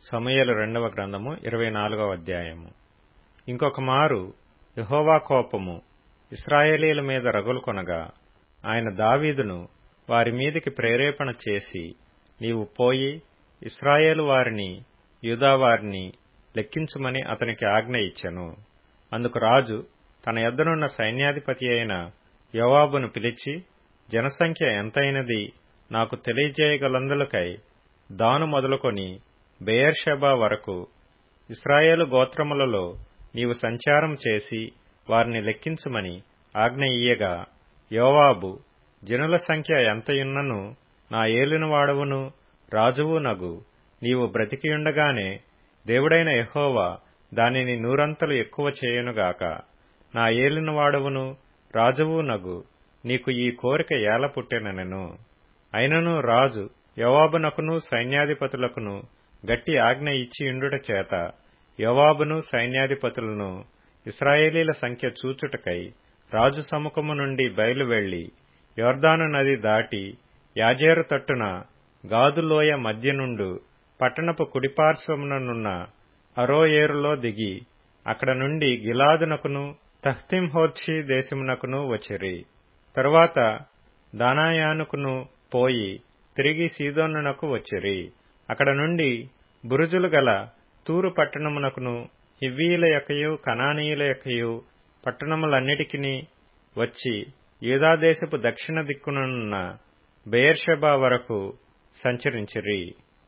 సమూయేలు రెండవ గ్రంథము ఇరవై నాలుగవ అధ్యాయము ఇంకొక మారు యహోవా కోపము ఇస్రాయేలీల మీద రగులుకొనగా ఆయన దావీదును వారి మీదికి ప్రేరేపణ చేసి నీవు పోయి ఇస్రాయేలు వారిని యూదా వారిని లెక్కించుమని అతనికి ఆజ్ఞ ఇచ్చెను అందుకు రాజు తన యొద్దనున్న సైన్యాధిపతి అయిన యోవాబును పిలిచి జనసంఖ్య ఎంతైనది నాకు తెలియజేయగలందులకై దాను మొదలుకొని బెయర్షెబా వరకు ఇస్రాయేలు గోత్రములలో నీవు సంచారం చేసి వారిని లెక్కించుమని ఆజ్ఞ ఇయ్యగా యోవాబు జనుల సంఖ్య ఎంతయున్నను నా ఏలినవాడవును రాజువు నగు నీవు బ్రతికియుండగానే దేవుడైన యహోవా దానిని నూరంతలు ఎక్కువ చేయునుగాక నా ఏలినవాడవును రాజువు నగు నీకు ఈ కోరిక ఏల పుట్టెనెను అయినను రాజు యోవాబునకును సైన్యాధిపతులకును గట్టి ఆజ్ఞ ఇచ్చి ఇండుట చేత యోవాబును సైన్యాధిపతులను ఇస్రాయేలీల సంఖ్య చూచుటకై రాజు సముఖము నుండి బయలువెళ్లి యోర్దాను నది దాటి యాజేరు తట్టున గాదులోయ మధ్య నుండు పట్టణపు కుడిపార్శ్వముననున్న అరోయేరులో దిగి అక్కడ నుండి గిలాదునకును తహ్తింహోర్షి దేశమునకును వచ్చిరి తరువాత దానాయానుకును పోయి తిరిగి సీదోనునకు వచ్చిరి అక్కడ నుండి బురుజులు గల తూరు పట్టణమునకును హివ్వీల యొక్కయు కనానీయుల యొక్కయు పట్టణములన్నిటికీ వచ్చి యూదాదేశపు దక్షిణ దిక్కునున్న బెయర్షెబా వరకు సంచరించిరి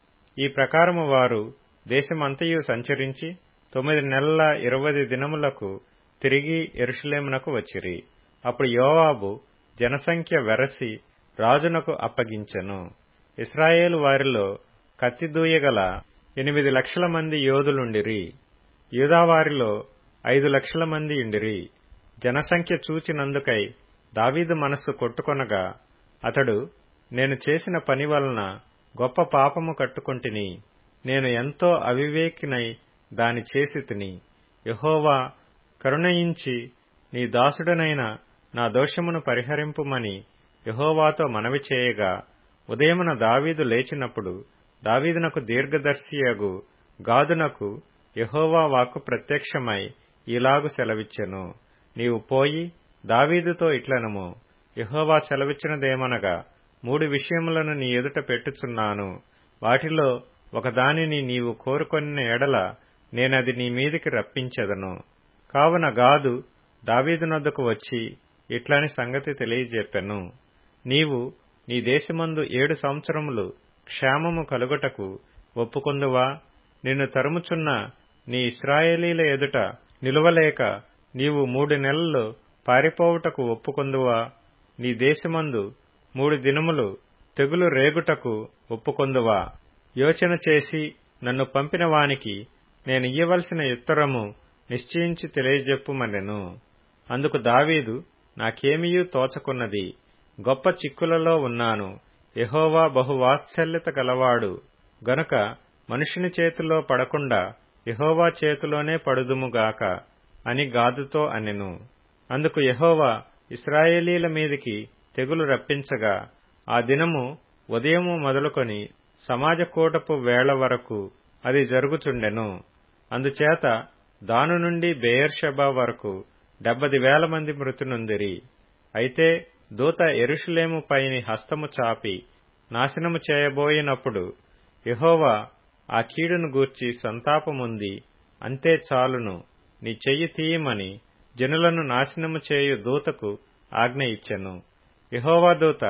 ఈ ప్రకారము వారు దేశమంతయు సంచరించి తొమ్మిది నెలల ఇరవై దినములకు తిరిగి ఎరుషులేమునకు వచ్చిరి అప్పుడు యోవాబు జనసంఖ్య వెరసి రాజునకు అప్పగించెను ఇస్రాయేలు వారిలో కత్తిదూయగల ఎనిమిది లక్షల మంది యోధులుండిరి యూదావారిలో ఐదు లక్షల మంది ఉండిరి జనసంఖ్య చూచినందుకై దావీదు మనస్సు కొట్టుకొనగా అతడు నేను చేసిన పని వలన గొప్ప పాపము కట్టుకొంటిని నేను ఎంతో అవివేకినై దాని చేసి తిని యహోవా కరుణయించి నీ దాసుడనైన నా దోషమును పరిహరింపుమని యహోవాతో మనవి చేయగా ఉదయమున దావీదు లేచినప్పుడు దావీదునకు దీర్ఘదర్శియగు గాదునకు యహోవా వాక్కు ప్రత్యక్షమై ఇలాగు సెలవిచ్చెను నీవు పోయి దావీదుతో ఇట్లనము యహోవా సెలవిచ్చినదేమనగా మూడు విషయములను నీ ఎదుట పెట్టుచున్నాను వాటిలో ఒకదానిని నీవు కోరుకొనిన ఎడల నేనది నీ మీదికి రప్పించెదను కావున గాదు దావీదునొద్దకు వచ్చి ఇట్లని సంగతి తెలియజెప్పెను నీవు నీ దేశమందు ఏడు సంవత్సరములు క్షేమము కలుగుటకు ఒప్పుకొందువా నిన్ను తరుముచున్న నీ ఇస్రాయేలీల ఎదుట నిలువలేక నీవు మూడు నెలలు పారిపోవుటకు ఒప్పుకొందువా నీ దేశమందు మూడు దినములు తెగులు రేగుటకు ఒప్పుకొందువా యోచన చేసి నన్ను పంపిన వానికి నేను ఇయ్యవలసిన ఉత్తరము నిశ్చయించి తెలియజెప్పుమనెను అందుకు దావీదు నాకేమియూ తోచకున్నది గొప్ప చిక్కులలో ఉన్నాను యహోవా బహువాత్సల్యత గలవాడు గనుక మనుషుని చేతిలో పడకుండా యహోవా చేతిలోనే పడుదుముగాక అని గాదుతో అనెను అందుకు యహోవా ఇస్రాయేలీల మీదికి తెగులు రప్పించగా ఆ దినము ఉదయము మొదలుకొని సమాజకూటపు వేళ వరకు అది జరుగుచుండెను అందుచేత దాను నుండి బెయర్షబా వరకు డెబ్బది వేల మంది మృతునుందిరి అయితే దూత ఎరుషులేము పైని హస్తము చాపి నాశనము చేయబోయినప్పుడు యహోవా ఆ కీడును గూర్చి సంతాపముంది అంతే చాలును నీ చెయ్యి తీయమని జనులను నాశనము చేయు దూతకు ఆజ్ఞ ఇచ్చెను యహోవా దూత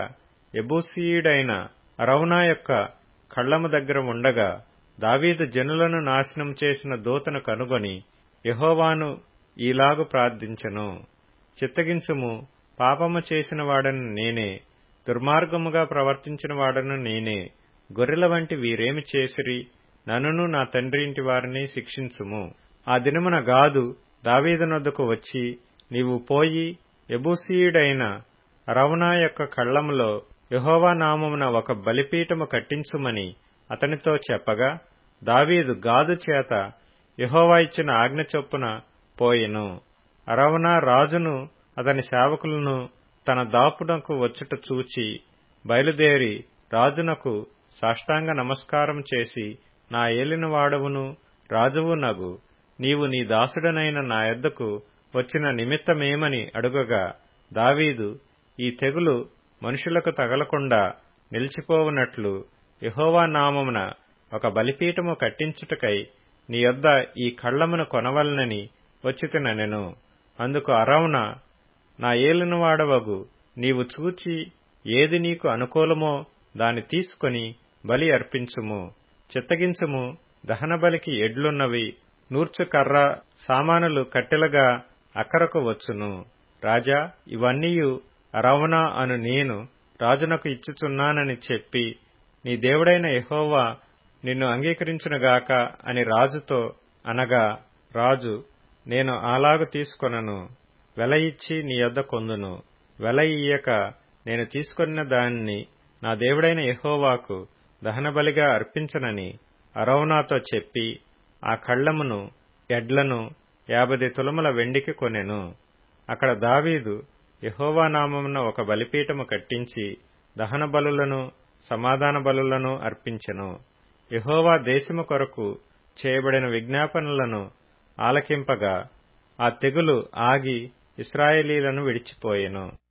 ఎబూసీయుడైన అరౌనా యొక్క కళ్లము దగ్గర ఉండగా దావీదు జనులను నాశనం చేసిన దూతను కనుగొని యహోవాను ఈలాగు ప్రార్థించెను చిత్తగించుము పాపము చేసిన వాడను నేనే దుర్మార్గముగా ప్రవర్తించిన వాడను నేనే గొర్రెల వంటి వీరేమి చేసిరి నన్నును నా తండ్రి ఇంటి వారిని శిక్షించుము ఆ దినమున గాదు దావీదునొద్దకు వచ్చి నీవు పోయి ఎబూసీయుడైన రవణా యొక్క కళ్లములో యహోవా నామమున ఒక బలిపీఠము కట్టించుమని అతనితో చెప్పగా దావీదు గాదు చేత యహోవా ఇచ్చిన ఆజ్ఞ చొప్పున పోయెను అరవనా రాజును అతని సేవకులను తన దాపునకు వచ్చుట చూచి బయలుదేరి రాజునకు సాష్టాంగ నమస్కారం చేసి నా ఏలినవాడవును రాజువు నగు నీవు నీ దాసుడనైన నా యొద్దకు వచ్చిన నిమిత్తమేమని అడుగగా దావీదు ఈ తెగులు మనుషులకు తగలకుండా నిలిచిపోవునట్లు యహోవా నామమున ఒక బలిపీఠము కట్టించుటకై నీ యొద్ద ఈ కళ్లమును కొనవలనని వచ్చితినెను అందుకు అరవున నా ఏలినవాడవగు నీవు చూచి ఏది నీకు అనుకూలమో దాని తీసుకొని బలి అర్పించుము చిత్తగించుము దహనబలికి ఎడ్లున్నవి నూర్చు కర్ర సామానులు కట్టెలుగా అక్కరకు వచ్చును రాజా ఇవన్నీయు అరవనా అను నేను రాజునకు ఇచ్చుచున్నానని చెప్పి నీ దేవుడైన యహోవా నిన్ను అంగీకరించునుగాక అని రాజుతో అనగా రాజు నేను అలాగు తీసుకొనను వెల ఇచ్చి నీ యొద్ద కొందును వెల ఇయ్యక నేను తీసుకొనిన దానిని నా దేవుడైన యహోవాకు దహనబలిగా అర్పించనని అరౌనాతో చెప్పి ఆ కళ్లమును ఎడ్లను యాభై తులముల వెండికి కొనెను అక్కడ దావీదు యహోవా నామమున ఒక బలిపీఠము కట్టించి దహన బలులను సమాధాన బలులను అర్పించెను యహోవా దేశము కొరకు చేయబడిన విజ్ఞాపనలను ఆలకింపగా ఆ తెగులు ఆగి ఇస్రాయేలీలను విడిచిపోయెను